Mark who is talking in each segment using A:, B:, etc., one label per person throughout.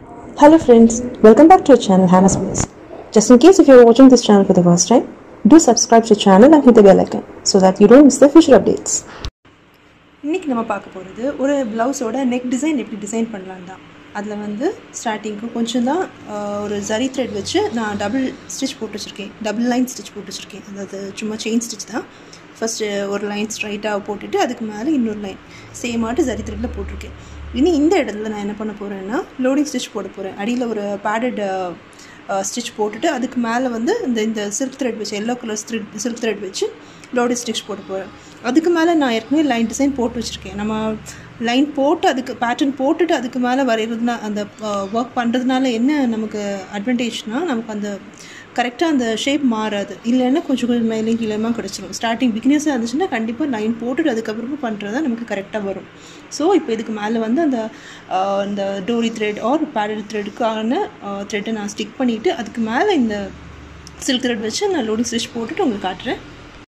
A: Hello friends, welcome back to our channel Hannah's Place. Just in case if you're watching this channel for the first time, do subscribe to the channel and hit the bell icon so that you don't miss the future updates.
B: இன்றைக்கி நம்ம பார்க்க போகிறது ஒரு ப்ளவுஸோட neck design எப்படி design பண்ணலாம் தான் அதில் வந்து ஸ்டார்டிங்க்கு கொஞ்சம் தான் ஒரு ஜரி த்ரெட் வச்சு நான் டபுள் ஸ்டிச் போட்டு வச்சுருக்கேன் டபுள் லைன் ஸ்டிச் போட்டு வச்சுருக்கேன் அதாவது சும்மா செயின் ஸ்டிச் தான் ஃபஸ்ட்டு ஒரு லைன் ஸ்ட்ரைட்டாக போட்டுட்டு அதுக்கு மேலே இன்னொரு லைன் சேமாட்டு ஜரி த்ரெட்டில் போட்டிருக்கேன் இனி இந்த இடத்துல நான் என்ன பண்ண போகிறேன்னா லோடிங் ஸ்டிச் போட போகிறேன் அடியில் ஒரு பேடட் ஸ்டிச் போட்டுட்டு அதுக்கு மேலே வந்து இந்த இந்த சில்க் த்ரெட் வச்சு yellow colour thread silk thread வச்சு லோடி ஸ்டிச் போட்டு போகிறேன் அதுக்கு மேலே நான் ஏற்கனவே லைன் டிசைன் போட்டு வச்சுருக்கேன் நம்ம லைன் போட்டு அதுக்கு பேட்டர்ன் போட்டுட்டு அதுக்கு மேலே வரைகிறதுனா அந்த ஒர்க் பண்ணுறதுனால என்ன நமக்கு அட்வான்டேஜ்னால் நமக்கு அந்த கரெக்டாக அந்த ஷேப் மாறாது இல்லைன்னா கொஞ்சம் கொஞ்சம் மேலே கீழேமா கிடச்சிரும் ஸ்டார்டிங் பிகினர்ஸாக இருந்துச்சுன்னா கண்டிப்பாக லைன் போட்டுட்டு அதுக்கப்புறமா பண்ணுறது தான் நமக்கு கரெக்டாக வரும் ஸோ இப்போ இதுக்கு மேலே வந்து அந்த இந்த டோரி த்ரெட் ஆர் பேடல் த்ரெட்டுக்கான த்ரெட்டை நான் ஸ்டிக் பண்ணிவிட்டு அதுக்கு மேலே இந்த சில்க் த்ரெட் வச்சு நான் லோடிங் ஸ்டிச் போட்டுட்டு உங்களுக்கு காட்டுறேன்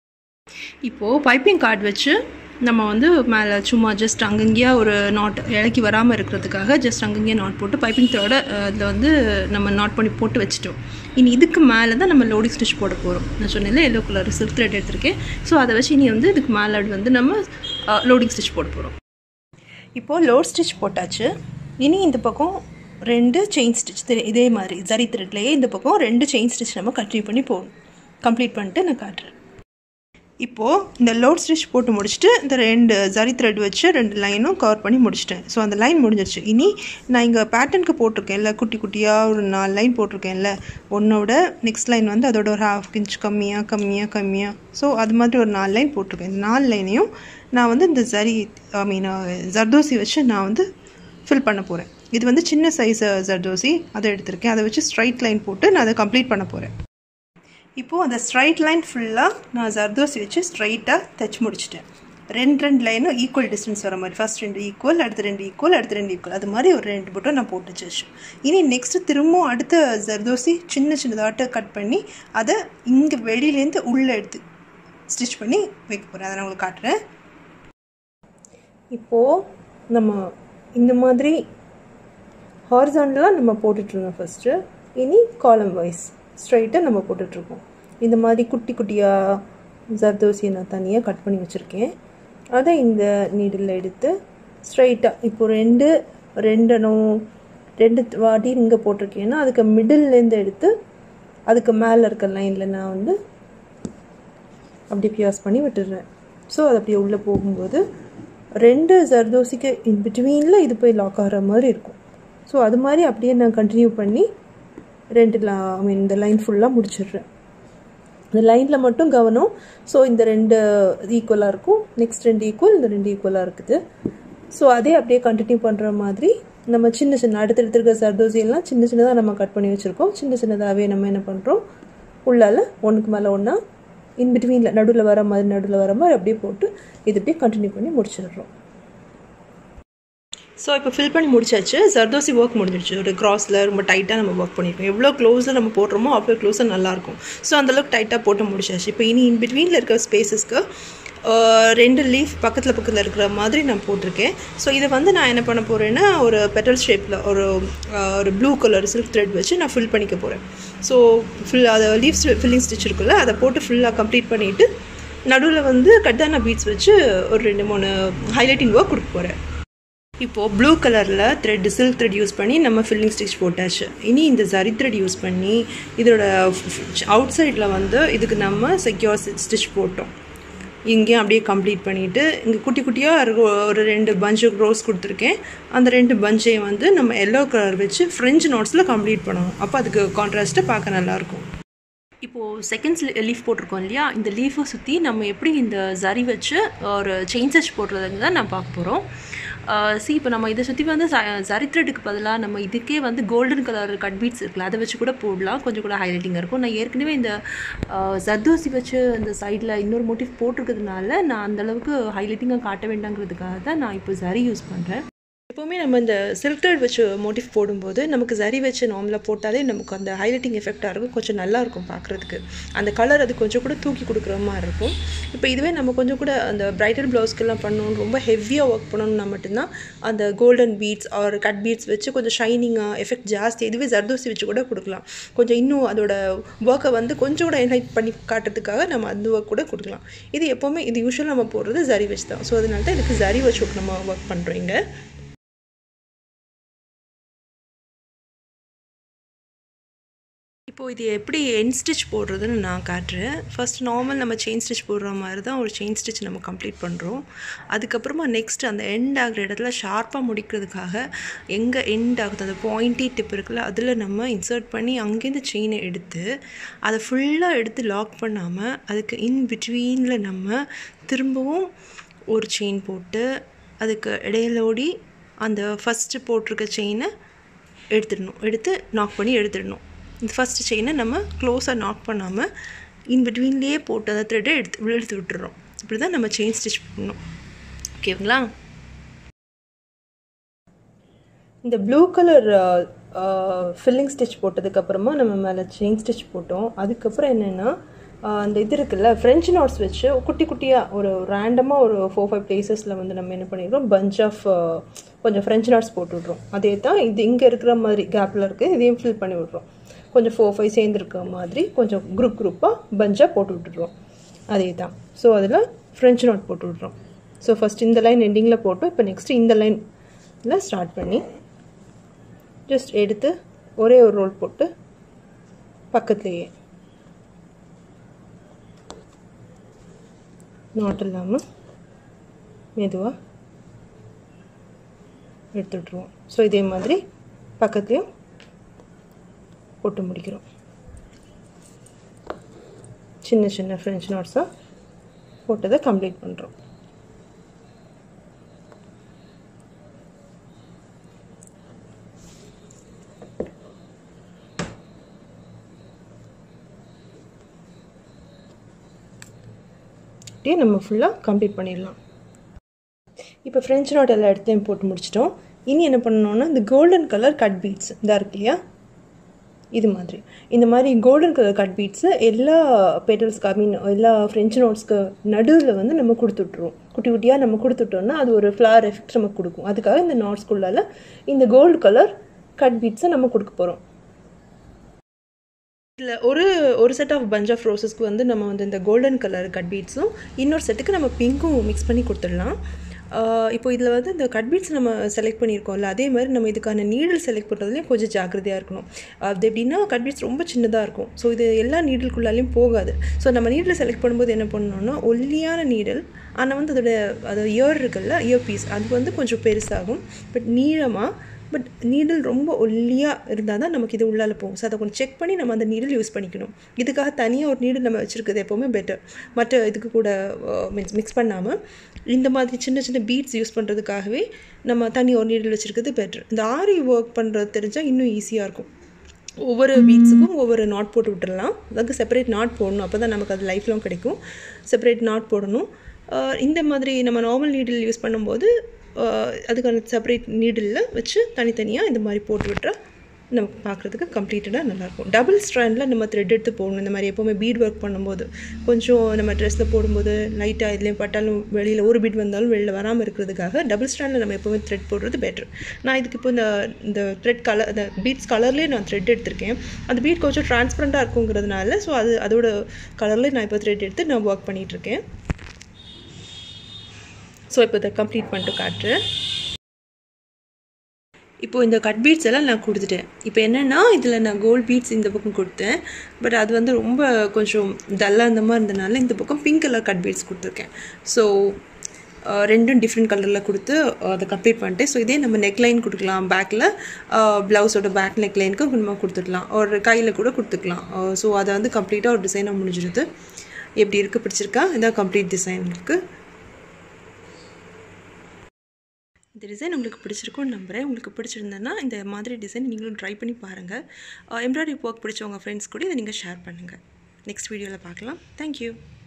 B: இப்போது பைப்பிங் கார்டு வச்சு நம்ம வந்து மேலே சும்மா ஜஸ்ட் அங்கங்கேயா ஒரு நாட் இலக்கி வராமல் இருக்கிறதுக்காக ஜஸ்ட் அங்கங்கேயே நாட் போட்டு பைப்பிங் த்ரெடை அதில் வந்து நம்ம நாட் பண்ணி போட்டு வச்சுட்டோம் இனி இதுக்கு மேலே தான் நம்ம லோடிங் ஸ்டிச் போட போகிறோம் நான் சொன்னேன்ல எல்லோ கலர் சில்க் த்ரெட் எடுத்திருக்கேன் ஸோ அதை வச்சு இனி வந்து இதுக்கு மேலே வந்து நம்ம லோடிங் ஸ்டிச் போட போகிறோம் இப்போது லோட் ஸ்டிச் போட்டாச்சு இனி இந்த பக்கம் ரெண்டு செயின் ஸ்டிச் இதே மாதிரி ஜரி த்ரெட்லேயே இந்த பக்கம் ரெண்டு செயின் ஸ்டிச் நம்ம கண்டினியூ பண்ணி போகணும் கம்ப்ளீட் பண்ணிட்டு நான் காட்டுறேன் இப்போது இந்த லோட் ஸ்டிச் போட்டு முடிச்சுட்டு இந்த ரெண்டு ஜரி த்ரெட் வச்சு ரெண்டு லைனும் கவர் பண்ணி முடிச்சிட்டேன் ஸோ அந்த லைன் முடிஞ்சிருச்சு இனி நான் இங்கே பேட்டர்னுக்கு போட்டிருக்கேன்ல குட்டி குட்டியாக ஒரு நாலு லைன் போட்டிருக்கேன்ல ஒன்றோட நெக்ஸ்ட் லைன் வந்து அதோட ஒரு ஹாஃப் இன்ச் கம்மியாக கம்மியாக கம்மியாக ஸோ அது மாதிரி ஒரு நாலு லைன் போட்டிருக்கேன் இந்த நாலு லைனையும் நான் வந்து இந்த ஜரி ஐ மீன் ஜர்தோசி வச்சு நான் வந்து ஃபில் பண்ண போகிறேன் இது வந்து சின்ன சைஸ் ஜர்தோசி அதை எடுத்திருக்கேன் அதை வச்சு ஸ்ட்ரைட் லைன் போட்டு நான் அதை கம்ப்ளீட் பண்ண போகிறேன் இப்போது அந்த ஸ்ட்ரைட் லைன் ஃபுல்லாக நான் ஜர்தோசி வச்சு ஸ்ட்ரைட்டாக தைச்சி முடிச்சிட்டேன் ரெண்டு ரெண்டு லைனும் ஈக்குவல் டிஸ்டன்ஸ் வர மாதிரி ஃபஸ்ட் ரெண்டு ஈக்குவல் அடுத்து ரெண்டு ஈக்குவல் அடுத்து ரெண்டு ஈக்குவல் அது மாதிரி ஒரு ரெண்டு போட்டோ நான் போட்டு வச்சு இனி நெக்ஸ்ட்டு திரும்பவும் அடுத்த ஜர்தோசி சின்ன சின்னதாட்ட கட் பண்ணி அதை இங்கே வெளியிலேருந்து உள்ளே எடுத்து ஸ்டிச் பண்ணி வைக்க போகிறேன் அதை நான் உங்களுக்கு காட்டுறேன் இப்போது நம்ம இந்த மாதிரி ஹாரிசாண்டலாக நம்ம போட்டுட்ருந்தோம் ஃபஸ்ட்டு இனி காலம் வைஸ் ஸ்ட்ரைட்டாக நம்ம போட்டுட்ருக்கோம் இந்த மாதிரி குட்டி குட்டியாக ஜர்தோசியை நான் தனியாக கட் பண்ணி வச்சுருக்கேன் அதை இந்த நீடில் எடுத்து ஸ்ட்ரைட்டாக இப்போ ரெண்டு ரெண்டனும் ரெண்டு வாட்டி இங்கே போட்டிருக்கேன்னா அதுக்கு மிடில்லேருந்து எடுத்து அதுக்கு மேலே இருக்க லைனில் நான் வந்து அப்படி பியாஸ் பண்ணி விட்டுடுறேன் ஸோ அது அப்படியே உள்ளே போகும்போது ரெண்டு ஜர்தோசிக்கு இன் பிட்வீனில் இது போய் லாக் ஆகிற மாதிரி இருக்கும் ஸோ அது மாதிரி அப்படியே நான் கண்டினியூ பண்ணி ரெண்டு ஐ மீன் இந்த லைன் ஃபுல்லாக முடிச்சிடுறேன் இந்த லைனில் மட்டும் கவனம் ஸோ இந்த ரெண்டு ஈக்குவலாக இருக்கும் நெக்ஸ்ட் ரெண்டு ஈக்குவல் இந்த ரெண்டு ஈக்குவலாக இருக்குது ஸோ அதே அப்படியே கண்டினியூ பண்ணுற மாதிரி நம்ம சின்ன சின்ன அடுத்தடுத்து இருக்க சர்தோசியெல்லாம் சின்ன சின்னதாக நம்ம கட் பண்ணி வச்சுருக்கோம் சின்ன சின்னதாகவே நம்ம என்ன பண்ணுறோம் உள்ளால் ஒன்றுக்கு மேலே ஒன்றா இன் பிட்வீனில் நடுவில் வர மாதிரி நடுவில் வர மாதிரி அப்படியே போட்டு இது அப்படியே கண்டினியூ பண்ணி முடிச்சிடுறோம் ஸோ இப்போ ஃபில் பண்ணி முடிச்சாச்சு ஜர்தோசி ஒர்க் முடிஞ்சிடுச்சு ஒரு க்ராஸில் ரொம்ப டைட்டாக நம்ம ஒர்க் பண்ணியிருக்கோம் எவ்வளோ க்ளோஸில் நம்ம போடுறோமோ அவ்வளோ க்ளோஸாக நல்லாயிருக்கும் ஸோ அந்தளவுக்கு டைட்டாக போட்டு முடிச்சாச்சு இப்போ இனி இன் பிட்வீனில் இருக்க ஸ்பேசஸ்க்கு ரெண்டு லீஃப் பக்கத்தில் பக்கத்தில் இருக்கிற மாதிரி நான் போட்டிருக்கேன் ஸோ இதை வந்து நான் என்ன பண்ண போகிறேன்னா ஒரு பெட்டல் ஷேப்பில் ஒரு ஒரு ப்ளூ கலர் சில்க் த்ரெட் வச்சு நான் ஃபில் பண்ணிக்க போகிறேன் ஸோ ஃபுல் அதை லீஃப் ஃபில்லிங் ஸ்டிச் இருக்குல்ல அதை போட்டு ஃபுல்லாக கம்ப்ளீட் பண்ணிவிட்டு நடுவில் வந்து கட்டான பீட்ஸ் வச்சு ஒரு ரெண்டு மூணு ஹைலைட்டிங் ஒர்க் கொடுக்க போகிறேன் இப்போது ப்ளூ கலரில் த்ரெட் சில்க் த்ரெட் யூஸ் பண்ணி நம்ம ஃபில்லிங் ஸ்டிச் போட்டாச்சு இனி இந்த ஜரி த்ரெட் யூஸ் பண்ணி இதோட அவுட் சைடில் வந்து இதுக்கு நம்ம செக்யூர் ஸ்டிச் போட்டோம் இங்கேயும் அப்படியே கம்ப்ளீட் பண்ணிவிட்டு இங்கே குட்டி குட்டியாக ஒரு ரெண்டு பஞ்சு ரோஸ் கொடுத்துருக்கேன் அந்த ரெண்டு பஞ்சையும் வந்து நம்ம எல்லோ கலர் வச்சு ஃப்ரெஞ்சு நோட்ஸில் கம்ப்ளீட் பண்ணணும் அப்போ அதுக்கு கான்ட்ராஸ்ட்டு பார்க்க நல்லாயிருக்கும் இப்போது செகண்ட்ஸ் லீஃப் போட்டிருக்கோம் இல்லையா இந்த லீஃபை சுற்றி நம்ம எப்படி இந்த ஜரி வச்சு ஒரு செயின் ஸ்டிச் போடுறதுங்க தான் நான் பார்க்க போகிறோம் சி இப்போ நம்ம இதை சுற்றி வந்து ஜரி த்ரெட்டுக்கு பதிலாக நம்ம இதுக்கே வந்து கோல்டன் கலர் கட் பீட்ஸ் இருக்குல்ல அதை வச்சு கூட போடலாம் கொஞ்சம் கூட ஹைலைட்டிங்காக இருக்கும் நான் ஏற்கனவே இந்த ஜர்தோசி வச்சு இந்த சைடில் இன்னொரு மோட்டிவ் போட்டிருக்கிறதுனால நான் அந்தளவுக்கு ஹைலைட்டிங்காக காட்ட வேண்டாங்கிறதுக்காக தான் நான் இப்போ ஜரி யூஸ் பண்ணுறேன் எப்போவுமே நம்ம இந்த சில்க் த்ரெட் வச்சு மோட்டிவ் போடும்போது நமக்கு சரி வச்சு நார்மலாக போட்டாலே நமக்கு அந்த ஹைலைட்டிங் எஃபெக்டாக இருக்கும் கொஞ்சம் நல்லா இருக்கும் பார்க்குறதுக்கு அந்த கலர் அது கொஞ்சம் கூட தூக்கி கொடுக்குற மாதிரி இருக்கும் இப்போ இதுவே நம்ம கொஞ்சம் கூட அந்த பிரைடல் ப்ளவுஸ்க்கெல்லாம் பண்ணணும் ரொம்ப ஹெவியாக ஒர்க் பண்ணணும்னா மட்டும்தான் அந்த golden beads or cut beads வச்சு கொஞ்சம் ஷைனிங்காக எஃபெக்ட் ஜாஸ்தி இதுவே ஜர்தோசி வச்சு கூட கொடுக்கலாம் கொஞ்சம் இன்னும் அதோட ஒர்க்கை வந்து கொஞ்சம் கூட என்ஹைட் பண்ணி காட்டுறதுக்காக நம்ம அந்த ஒர்க் கூட கொடுக்கலாம் இது எப்போவுமே இது யூஸ்வலாக நம்ம போடுறது ஜரி வச்சு தான் ஸோ அதனால தான் இதுக்கு ஜரி வச்சு நம்ம ஒர்க் பண்ணுறோம் இங்கே இப்போது இது எப்படி என் ஸ்டிச் போடுறதுன்னு நான் காட்டுறேன் ஃபர்ஸ்ட் நார்மல் நம்ம செயின் ஸ்டிச் போடுற மாதிரி தான் ஒரு செயின் ஸ்டிச் நம்ம கம்ப்ளீட் பண்ணுறோம் அதுக்கப்புறமா நெக்ஸ்ட் அந்த எண்ட் ஆகிற இடத்துல ஷார்ப்பாக முடிக்கிறதுக்காக எங்கே எண்ட் ஆகுது அந்த பாயிண்டி டிப் இருக்குல்ல அதில் நம்ம இன்சர்ட் பண்ணி அங்கேருந்து செயினை எடுத்து அதை ஃபுல்லாக எடுத்து லாக் பண்ணாமல் அதுக்கு இன் பிட்வீனில் நம்ம திரும்பவும் ஒரு செயின் போட்டு அதுக்கு இடையிலோடி அந்த ஃபஸ்ட்டு போட்டிருக்க செயினை எடுத்துடணும் எடுத்து நாக் பண்ணி எடுத்துடணும் இந்த ஃபஸ்ட்டு செயினை நம்ம க்ளோஸாக நாக் பண்ணாமல் இன் பிட்வீன்லேயே போட்டு அந்த த்ரெட்டை எடுத்து எடுத்து விட்டுறோம் இப்படி தான் நம்ம செயின் ஸ்டிச் பண்ணணும் ஓகேங்களா இந்த ப்ளூ கலர் ஃபில்லிங் ஸ்டிச் போட்டதுக்கப்புறமா நம்ம மேலே செயின் ஸ்டிச் போட்டோம் அதுக்கப்புறம் என்னென்னா அந்த இது இருக்குல்ல ஃப்ரெஞ்ச் நாட்ஸ் வச்சு குட்டி குட்டியாக ஒரு ரேண்டமாக ஒரு ஃபோர் ஃபைவ் பிளேசஸில் வந்து நம்ம என்ன பண்ணிடுறோம் பஞ்ச் ஆஃப் கொஞ்சம் ஃப்ரெஞ்ச் நாட்ஸ் போட்டு விட்றோம் அதே தான் இது இங்கே இருக்கிற மாதிரி கேப்பில் இருக்குது இதையும் ஃபில் பண்ணி விட்றோம் கொஞ்சம் ஃபோர் ஃபைவ் சேர்ந்துருக்க மாதிரி கொஞ்சம் குரூப் குரூப்பாக பஞ்சாக போட்டு விட்டுடுறோம் அதே தான் ஸோ அதில் ஃப்ரெஞ்ச் நாட் போட்டு விட்றோம் ஸோ ஃபஸ்ட் இந்த லைன் எண்டிங்கில் போட்டோம் இப்போ நெக்ஸ்ட் இந்த லைனில் ஸ்டார்ட் பண்ணி ஜஸ்ட் எடுத்து ஒரே ஒரு ரோல் போட்டு பக்கத்துலேயே நாட் இல்லாமல் மெதுவாக எடுத்து விட்ருவோம் ஸோ இதே மாதிரி பக்கத்துலேயும் போட்டு முடிக்கிறோம் சின்ன சின்ன ஃப்ரெஞ்ச் நாட்ஸாக போட்டதை கம்ப்ளீட் பண்ணுறோம் அப்படியே நம்ம ஃபுல்லாக கம்ப்ளீட் பண்ணிடலாம் இப்போ ஃப்ரெஞ்ச் நாட் எல்லா இடத்தையும் போட்டு முடிச்சிட்டோம் இனி என்ன பண்ணணும்னா இந்த கோல்டன் கலர் கட் பீட்ஸ் இதாக இருக்கு இல்லையா இது மாதிரி இந்த மாதிரி கோல்டன் கலர் கட் பீட்ஸு எல்லா பெட்டல்ஸ்க்கு ஐ மீன் எல்லா ஃப்ரெஞ்ச் நோட்ஸ்க்கு நடுவில் வந்து நம்ம கொடுத்துட்ருவோம் குட்டி குட்டியாக நம்ம கொடுத்துட்டோம்னா அது ஒரு ஃப்ளார் எஃபெக்ட் நமக்கு கொடுக்கும் அதுக்காக இந்த நாட்ஸ்குள்ளால் இந்த கோல்டு கலர் கட் பீட்ஸை நம்ம கொடுக்க போகிறோம் இதில் ஒரு ஒரு செட் ஆஃப் பஞ்ச் ஆஃப் ரோசஸ்க்கு வந்து நம்ம வந்து இந்த கோல்டன் கலர் கட் பீட்ஸும் இன்னொரு செட்டுக்கு நம்ம பிங்க்கும் மிக்ஸ் பண்ணி கொடுத்துடலாம் இப்போ இதில் வந்து இந்த கட் பீட்ஸ் நம்ம செலக்ட் பண்ணியிருக்கோம்ல அதே மாதிரி நம்ம இதுக்கான நீடில் செலக்ட் பண்ணுறதுலையும் கொஞ்சம் ஜாக்கிரதையாக இருக்கணும் அது எப்படின்னா கட் பீட்ஸ் ரொம்ப சின்னதாக இருக்கும் ஸோ இது எல்லா நீடிலுக்குள்ளாலையும் போகாது ஸோ நம்ம நீடில் செலக்ட் பண்ணும்போது என்ன பண்ணணும்னா ஒல்லியான நீடல் ஆனால் வந்து அதோட அது இயர் இருக்குல்ல இயர் பீஸ் அது வந்து கொஞ்சம் பெருசாகும் பட் நீளமாக பட் நீடில் ரொம்ப ஒல்லியாக இருந்தால் தான் நமக்கு இது உள்ளால போகும் ஸோ அதை கொஞ்சம் செக் பண்ணி நம்ம அந்த நீடில் யூஸ் பண்ணிக்கணும் இதுக்காக தனியாக ஒரு நீடில் நம்ம வச்சுருக்கிறது எப்போவுமே பெட்டர் மற்ற இதுக்கு கூட மீன்ஸ் மிக்ஸ் பண்ணாமல் இந்த மாதிரி சின்ன சின்ன பீட்ஸ் யூஸ் பண்ணுறதுக்காகவே நம்ம தனி ஒரு நீடில் வச்சுருக்கிறது பெட்டர் இந்த ஆரி ஒர்க் பண்ணுறது தெரிஞ்சால் இன்னும் ஈஸியாக இருக்கும் ஒவ்வொரு பீட்ஸுக்கும் ஒவ்வொரு நாட் போட்டு விட்டுடலாம் அதாவது செப்பரேட் நாட் போடணும் அப்போ தான் நமக்கு அது லைஃப் லாங் கிடைக்கும் செப்பரேட் நாட் போடணும் இந்த மாதிரி நம்ம நார்மல் நீடில் யூஸ் பண்ணும்போது அதுக்கான செப்பரேட் நீடிலில் வச்சு தனித்தனியாக இந்த மாதிரி போட்டு விட்டுறா நமக்கு பார்க்குறதுக்கு கம்ப்ளீட்டடாக நல்லாயிருக்கும் டபுள் ஸ்ட்ராண்டில் நம்ம த்ரெட் எடுத்து போடணும் இந்த மாதிரி எப்போவுமே பீட் ஒர்க் பண்ணும்போது கொஞ்சம் நம்ம ட்ரெஸ்ஸில் போடும்போது லைட்டாக இதுலேயும் பட்டாலும் வெளியில் ஒரு பீட் வந்தாலும் வெளியில் வராமல் இருக்கிறதுக்காக டபுள் ஸ்ட்ராண்டில் நம்ம எப்போவுமே த்ரெட் போடுறது பெட்ரு நான் இதுக்கு இப்போ இந்த இந்த த்ரெட் கலர் இந்த பீட்ஸ் கலர்லேயே நான் த்ரெட் எடுத்திருக்கேன் அந்த பீட் கொஞ்சம் டிரான்ஸ்பரண்ட்டாக இருக்குங்கிறதுனால ஸோ அது அதோட கலர்லேயே நான் இப்போ த்ரெட் எடுத்து நான் ஒர்க் பண்ணிகிட்ருக்கேன் ஸோ இப்போ இதை கம்ப்ளீட் பண்ணிட்டு காட்டுறேன் இப்போது இந்த கட் பீட்ஸ் எல்லாம் நான் கொடுத்துட்டேன் இப்போ என்னென்னா இதில் நான் கோல்ட் பீட்ஸ் இந்த பக்கம் கொடுத்தேன் பட் அது வந்து ரொம்ப கொஞ்சம் டல்லாக இந்த மாதிரி இருந்தனால இந்த பக்கம் பிங்க் கலர் கட் பீட்ஸ் கொடுத்துருக்கேன் ஸோ ரெண்டும் டிஃப்ரெண்ட் கலரில் கொடுத்து அதை கம்ப்ளீட் பண்ணிட்டேன் ஸோ இதே நம்ம நெக்லைன் கொடுக்கலாம் பேக்கில் ப்ளவுஸோட பேக் நெக்லைனுக்கு நம்ம கொடுத்துக்கலாம் ஒரு கையில் கூட கொடுத்துக்கலாம் ஸோ அதை வந்து கம்ப்ளீட்டாக ஒரு டிசைனாக முடிஞ்சிருது எப்படி இருக்குது பிடிச்சிருக்கா இதான் கம்ப்ளீட் டிசைன் இருக்குது இந்த டிசைன் உங்களுக்கு பிடிச்சிருக்கும்னு நம்புகிறேன் உங்களுக்கு பிடிச்சிருந்தேன்னா இந்த மாதிரி டிசைன் நீங்களும் ட்ரை பண்ணி பாருங்கள் எம்ப்ராய்டரி ஒர்க் பிடிச்சவங்க ஃப்ரெண்ட்ஸ் கூட இதை நீங்கள் ஷேர் பண்ணுங்கள் நெக்ஸ்ட் வீடியோவில் பார்க்கலாம் தேங்க்யூ